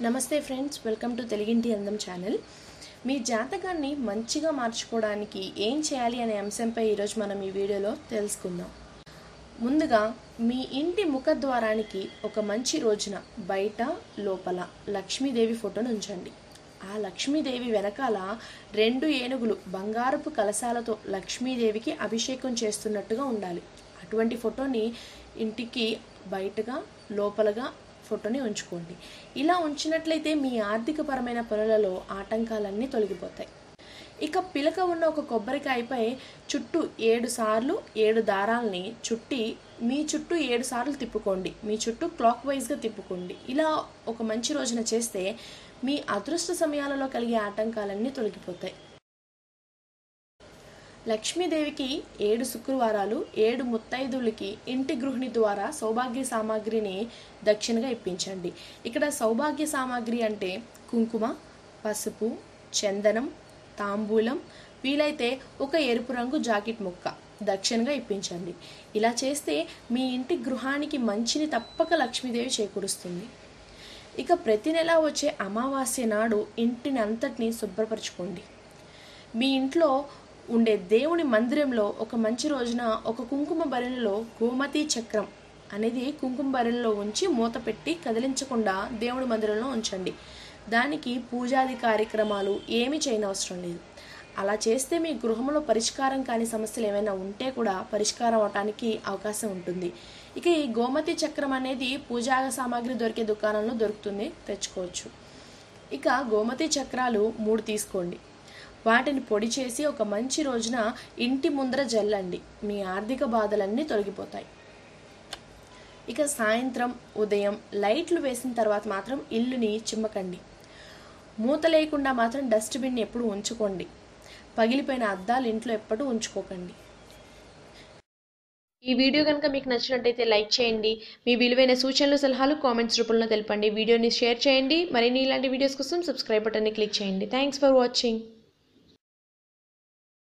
నమస్తే friends welcome to తెలుగింటి అందం ఛానల్ మీ జాతకాన్ని మంచిగా మార్చుకోవడానికి ఏం చేయాలి అనే అంశంపై ఈరోజు మనం ఈ వీడియోలో తెలుసుకుందాం ముందుగా మీ ఇంటి ముఖద్వారానికి ఒక మంచి రోజున బయట లోపల లక్ష్మీదేవి ఫోటోను ఉంచండి ఆ లక్ష్మీదేవి వెనకాల రెండు ఏనుగులు బంగారపు కలశాలతో లక్ష్మీదేవికి అభిషేకం చేస్తున్నట్టుగా ఉండాలి అటువంటి ఫోటోని ఇంటికి బయటగా లోపలగా ఫోటోని ఉంచుకోండి ఇలా ఉంచినట్లయితే మీ ఆర్థికపరమైన పనులలో ఆటంకాలన్నీ తొలగిపోతాయి ఇక పిలక ఉన్న ఒక కొబ్బరికాయపై చుట్టూ ఏడు సార్లు ఏడు దారాల్ని చుట్టి మీ చుట్టూ ఏడు సార్లు తిప్పుకోండి మీ చుట్టూ క్లాక్ వైజ్గా తిప్పుకోండి ఇలా ఒక మంచి రోజున చేస్తే మీ అదృష్ట సమయాలలో కలిగే ఆటంకాలన్నీ తొలగిపోతాయి లక్ష్మీదేవికి ఏడు శుక్రవారాలు ఏడు ముత్తైదులకి ఇంటి గృహిణి ద్వారా సౌభాగ్య సామాగ్రిని దక్షిణగా ఇప్పించండి ఇక్కడ సౌభాగ్య సామాగ్రి అంటే కుంకుమ పసుపు చందనం తాంబూలం వీలైతే ఒక ఎరుపు రంగు జాకెట్ ముక్క దక్షిణగా ఇప్పించండి ఇలా చేస్తే మీ ఇంటి గృహానికి మంచిని తప్పక లక్ష్మీదేవి చేకూరుస్తుంది ఇక ప్రతి నెల వచ్చే అమావాస్య నాడు ఇంటిని అంతటిని శుభ్రపరచుకోండి మీ ఇంట్లో ఉండే దేవుని మందిరంలో ఒక మంచి రోజున ఒక కుంకుమ బరిలో గోమతి చక్రం అనేది కుంకుమ బరిలో ఉంచి మూత పెట్టి కదిలించకుండా దేవుని మందిరంలో ఉంచండి దానికి పూజాది కార్యక్రమాలు ఏమీ చేయనవసరం లేదు అలా చేస్తే మీ గృహంలో పరిష్కారం కాని సమస్యలు ఏమైనా ఉంటే కూడా పరిష్కారం అవటానికి అవకాశం ఉంటుంది ఇక ఈ గోమతి చక్రం అనేది పూజా సామాగ్రి దొరికే దుకాణంలో దొరుకుతుంది తెచ్చుకోవచ్చు ఇక గోమతి చక్రాలు మూడు తీసుకోండి వాటిని పొడి చేసి ఒక మంచి రోజున ఇంటి ముందర జల్లండి మీ ఆర్థిక బాధలన్నీ తొలగిపోతాయి ఇక సాయంత్రం ఉదయం లైట్లు వేసిన తర్వాత మాత్రం ఇల్లుని చిమ్మకండి మూత లేకుండా మాత్రం డస్ట్బిన్ ఎప్పుడు ఉంచుకోండి పగిలిపోయిన అద్దాలు ఇంట్లో ఎప్పుడూ ఉంచుకోకండి ఈ వీడియో కనుక మీకు నచ్చినట్టయితే లైక్ చేయండి మీ విలువైన సూచనలు సలహాలు కామెంట్స్ రూపంలో తెలపండి వీడియోని షేర్ చేయండి మరిన్ని ఇలాంటి వీడియోస్ కోసం సబ్స్క్రైబ్ బటన్ని క్లిక్ చేయండి థ్యాంక్స్ ఫర్ వాచింగ్